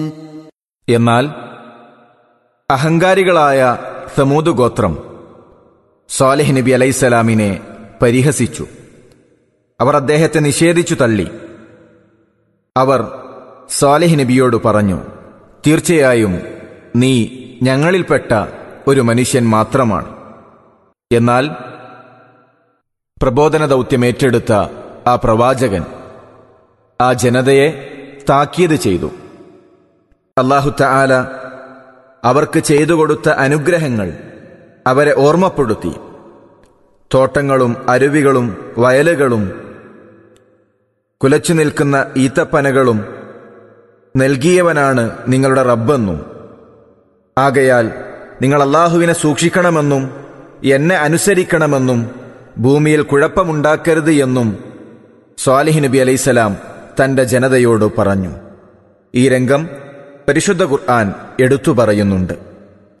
എന്നാൽ അഹങ്കാരികളായ സമൂത് ഗോത്രം സാലിഹ് നബി അലൈസലാമിനെ പരിഹസിച്ചു അവർ അദ്ദേഹത്തെ നിഷേധിച്ചു തള്ളി അവർ സാലിഹ് നബിയോട് പറഞ്ഞു തീർച്ചയായും നീ ഞങ്ങളിൽപ്പെട്ട ഒരു മനുഷ്യൻ മാത്രമാണ് എന്നാൽ പ്രബോധന ദൗത്യം ഏറ്റെടുത്ത ആ പ്രവാചകൻ ആ ജനതയെ താക്കീത് ചെയ്തു അള്ളാഹുത്ത ആല അവർക്ക് ചെയ്തു കൊടുത്ത അനുഗ്രഹങ്ങൾ അവരെ ഓർമ്മപ്പെടുത്തി തോട്ടങ്ങളും അരുവികളും വയലുകളും കുലച്ചു നിൽക്കുന്ന ഈത്തപ്പനകളും നൽകിയവനാണ് നിങ്ങളുടെ റബ്ബെന്നും ആകയാൽ നിങ്ങൾ അള്ളാഹുവിനെ സൂക്ഷിക്കണമെന്നും എന്നെ അനുസരിക്കണമെന്നും ഭൂമിയിൽ കുഴപ്പമുണ്ടാക്കരുത് എന്നും സ്വാലിഹ് നബി അലൈസലാം തന്റെ ജനതയോട് പറഞ്ഞു ഈ രംഗം പരിശുദ്ധ ഖുർആൻ എടുത്തു പറയുന്നുണ്ട്